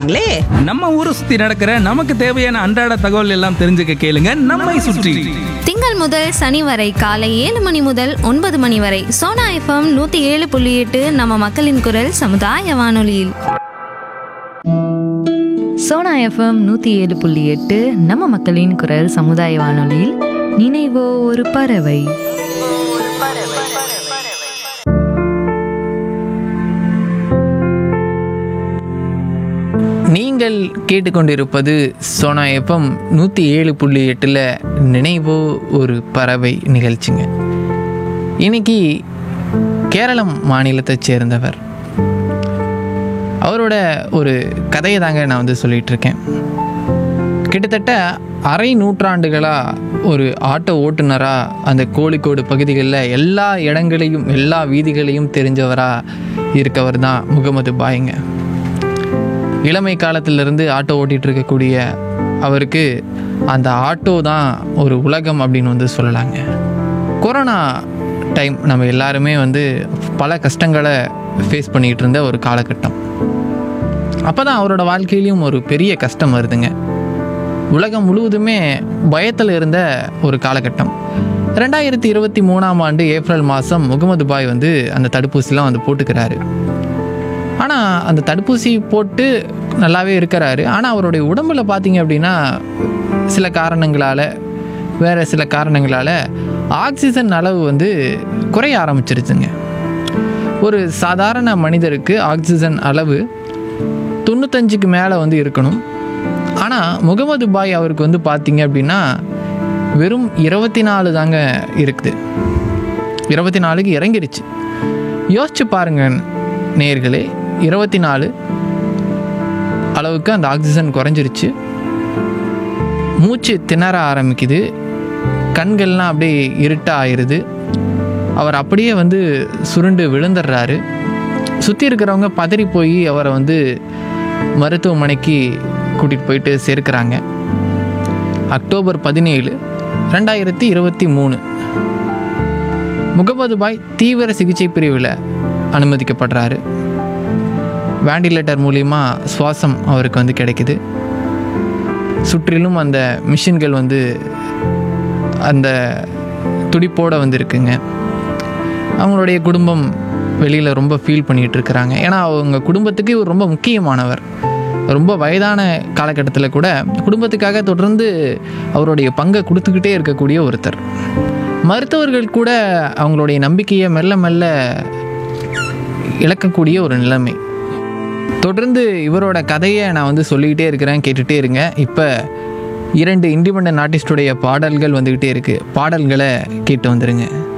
சொல்றீங்களே நம்ம ஊரை சுத்தி நடக்கிற நமக்கு தேவையான அன்றாட தகவல் எல்லாம் தெரிஞ்சுக்க கேளுங்க நம்மை சுற்றி திங்கள் முதல் சனி வரை காலை ஏழு மணி முதல் ஒன்பது மணி வரை சோனா எஃப்எம் நூத்தி ஏழு புள்ளி எட்டு நம்ம மக்களின் குரல் சமுதாய வானொலியில் சோனா எஃப்எம் நூற்றி ஏழு புள்ளி எட்டு நம்ம மக்களின் குரல் சமுதாய வானொலியில் நினைவோ ஒரு பறவை நீங்கள் கேட்டுக்கொண்டிருப்பது சோனா எஃப்எம் நூற்றி ஏழு புள்ளி எட்டில் நினைவோ ஒரு பறவை நிகழ்ச்சிங்க இன்னைக்கு கேரளம் மாநிலத்தைச் சேர்ந்தவர் அவரோட ஒரு கதையை தாங்க நான் வந்து சொல்லிட்டு இருக்கேன் கிட்டத்தட்ட அரை நூற்றாண்டுகளாக ஒரு ஆட்டோ ஓட்டுநராக அந்த கோழிக்கோடு பகுதிகளில் எல்லா இடங்களையும் எல்லா வீதிகளையும் தெரிஞ்சவராக இருக்கவர் தான் முகமது பாய்ங்க இளமை காலத்திலிருந்து ஆட்டோ ஓட்டிகிட்டு இருக்கக்கூடிய அவருக்கு அந்த ஆட்டோ தான் ஒரு உலகம் அப்படின்னு வந்து சொல்லலாங்க கொரோனா டைம் நம்ம எல்லாருமே வந்து பல கஷ்டங்களை ஃபேஸ் பண்ணிகிட்டு இருந்த ஒரு காலகட்டம் அப்போ தான் அவரோட வாழ்க்கையிலையும் ஒரு பெரிய கஷ்டம் வருதுங்க உலகம் முழுவதுமே பயத்தில் இருந்த ஒரு காலகட்டம் ரெண்டாயிரத்தி இருபத்தி மூணாம் ஆண்டு ஏப்ரல் மாதம் முகமது பாய் வந்து அந்த தடுப்பூசிலாம் வந்து போட்டுக்கிறாரு ஆனால் அந்த தடுப்பூசி போட்டு நல்லாவே இருக்கிறாரு ஆனால் அவருடைய உடம்புல பார்த்தீங்க அப்படின்னா சில காரணங்களால் வேறு சில காரணங்களால் ஆக்சிஜன் அளவு வந்து குறைய ஆரம்பிச்சிருச்சுங்க ஒரு சாதாரண மனிதருக்கு ஆக்சிஜன் அளவு தொண்ணூத்தஞ்சுக்கு மேலே வந்து இருக்கணும் ஆனால் முகமது பாய் அவருக்கு வந்து பார்த்தீங்க அப்படின்னா வெறும் இருபத்தி நாலு தாங்க இருக்குது இருபத்தி நாலுக்கு இறங்கிருச்சு யோசிச்சு பாருங்க நேர்களே இருபத்தி நாலு அளவுக்கு அந்த ஆக்சிஜன் குறைஞ்சிருச்சு மூச்சு திணற ஆரம்பிக்குது கண்கள்லாம் அப்படியே இருட்ட ஆயிடுது அவர் அப்படியே வந்து சுருண்டு விழுந்துடுறாரு சுற்றி இருக்கிறவங்க பதறி போய் அவரை வந்து மருத்துவமனைக்கு கூட்டிகிட்டு போயிட்டு சேர்க்குறாங்க அக்டோபர் பதினேழு ரெண்டாயிரத்தி இருபத்தி மூணு முகமது பாய் தீவிர சிகிச்சை பிரிவில் அனுமதிக்கப்படுறாரு வேண்டிலேட்டர் மூலிமா சுவாசம் அவருக்கு வந்து கிடைக்குது சுற்றிலும் அந்த மிஷின்கள் வந்து அந்த துடிப்போடு வந்து இருக்குங்க அவங்களுடைய குடும்பம் வெளியில் ரொம்ப ஃபீல் பண்ணிகிட்டு இருக்கிறாங்க ஏன்னா அவங்க குடும்பத்துக்கு இவர் ரொம்ப முக்கியமானவர் ரொம்ப வயதான காலகட்டத்தில் கூட குடும்பத்துக்காக தொடர்ந்து அவருடைய பங்கை கொடுத்துக்கிட்டே இருக்கக்கூடிய ஒருத்தர் மருத்துவர்கள் கூட அவங்களுடைய நம்பிக்கையை மெல்ல மெல்ல இழக்கக்கூடிய ஒரு நிலைமை தொடர்ந்து இவரோட கதையை நான் வந்து சொல்லிக்கிட்டே இருக்கிறேன் கேட்டுகிட்டே இருங்க இப்போ இரண்டு இண்டிபெண்டன்ட் ஆர்டிஸ்டுடைய பாடல்கள் வந்துக்கிட்டே இருக்குது பாடல்களை கேட்டு வந்துருங்க